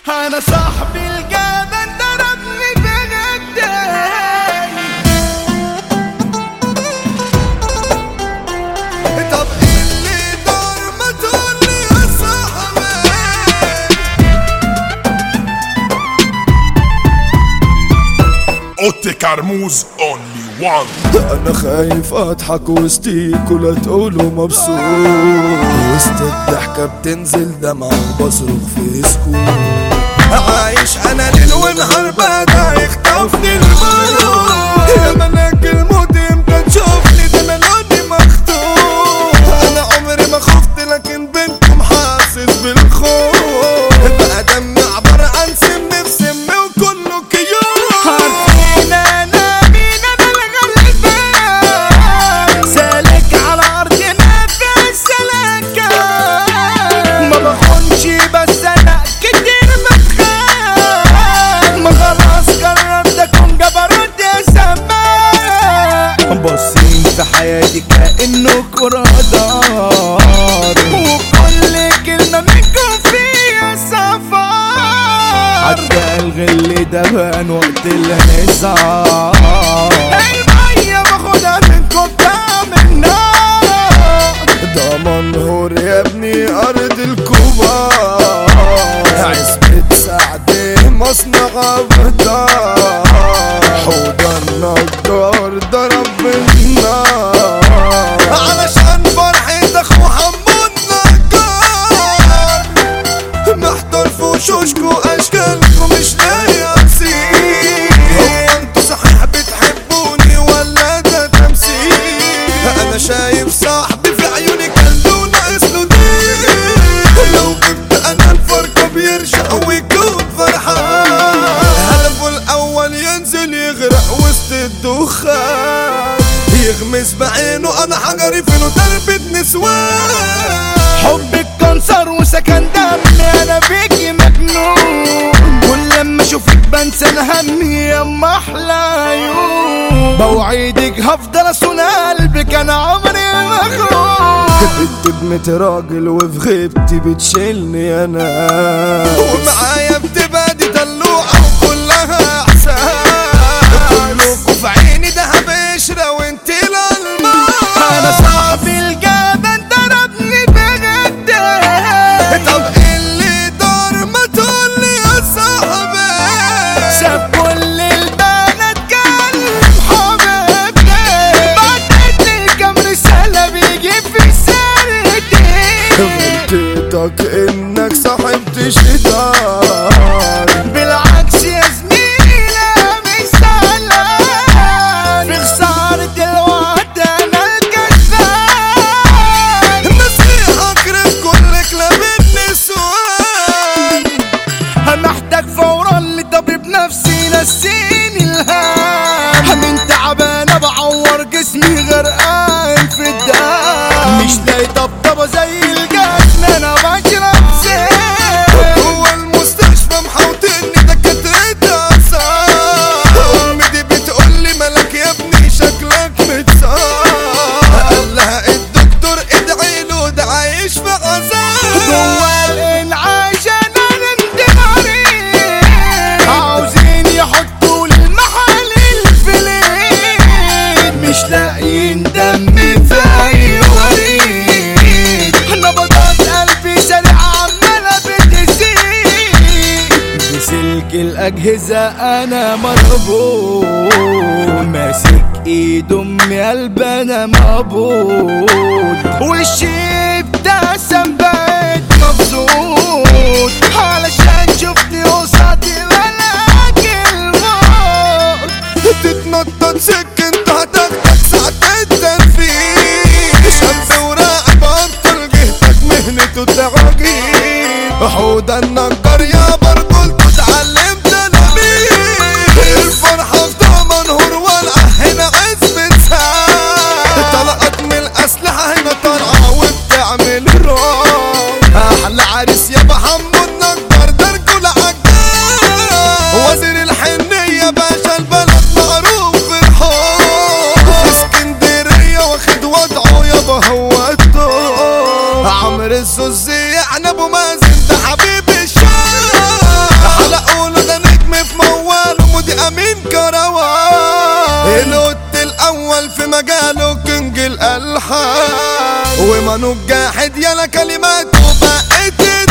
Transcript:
انا صاحبي الجبل ضربني بغداي طب إيه اللي دار ما تقولي يا صاحبي اوتي كرموز اونلي وان انا خايف اضحك وسطيك ولا تقولوا مبسوط وسط الضحكة بتنزل دمعة وبصرخ في سكوت عايش انا ليل ونهار بدا يخطفني المرض يا ملاك الموت امتى تشوفني ده انا لوني مخطوف انا عمري ما خفت لكن بينكم حاسس بالخوف بقى دمي عبارة عن سم في سم وكله كيوت عارفين انا مين انا الغلبان سالك على ارضنا في السلكان ما بخونش بس انا كتير متخان ما خلاص قررت اكون جبروت يا سمان باصين في حياتي كانه كرة دار وكل كلمة منكم فيها سفر عدى الغل ده بان وقت الانهزار المية باخدها منكم تعمل نار ده منهور يا ابني ارض الكبار عزبة سعد مصنع ابدار حوض النجار ضرب بالنار علشان فرحة اخو حمود نجار محضر في وشوشكو اشكالكم مش لاقي اصيل هو انتوا صحيح بتحبوني ولا ده تمثيل انا شايف صاحبي في عيوني كان له ناقص له دين لو جبت انا الفرقة بيرشق ويكون فرحان هدفه الاول ينزل يغرق وسط الدخان يغمس بعينه انا حجري فينه تربة نسوان حبك كانسر وسكن دمي انا بيكي مجنون كل لما اشوفك بنسى انا همي يا ام احلى عيون بوعدك هفضل اصون قلبك انا عمري ما اخون بنت بنت راجل وفي غيبتي بتشيلني انا ومعايا بتبقى دي دلوعة وكلها احسان كلكوا في عيني دهب قشرة وانت الالماس انا صاحبي الجبل ضربني بغداي طب ايه اللي دار ما تقولي يا صاحبي شاف كل البنات كلم حبيبتي بعتت لي كام رسالة بيجي في سردي غلطتك انك صاحبت شيطان بالعكس يا زميلة مش زعلان في خسارة الوقت انا الكسبان نصيحة اكرم كل كلاب النسوان محتاج فورا لطبيب نفسي نسيني الهام من تعبان بعور جسمي غرقان في الدم مش لاقي طبطبة زي الجسم انا بشرب زيت هو المستشفى محوطني دكاترة أعصاب أمي دي بتقولي مالك يا ابني شكلك متصاب قال لها الدكتور ادعي له ده عايش في عذاب جوا الانعاش انا نندمرين عاوزين يحطوا لي المحل الفلين مش لاقيين دم في اي وريد نبضات قلبي سريعة عمالة بتزيد بسلك الاجهزة انا مربوط ماسك ايد امي قلب انا مقبوض وشي ابتسم بقيت مبسوط علشان شفتني قصادي ملاك الموت تتنطط سكن هتاخدك ساعة التنفيذ شاب وراعي بطل جهتك مهنته التعاقيد حوض النجار يا برجولته اتعلمت انا بيه الفرحة في ده منهور والقى هنا عزبة ساعة طلقت من الأسلحة هنا طالعة وبتعمل روح أحلى عريس يا محمد نجار ده رجولة عجال وزير الحنية باشا البلد معروف في الحب في اسكندرية واخد وضعه يابا هو الدور عمرو الزوزي يعني ابو مازن ده حبيب الشام قالوا كنج الالحان ومنو جاحد يلا كلماته بقت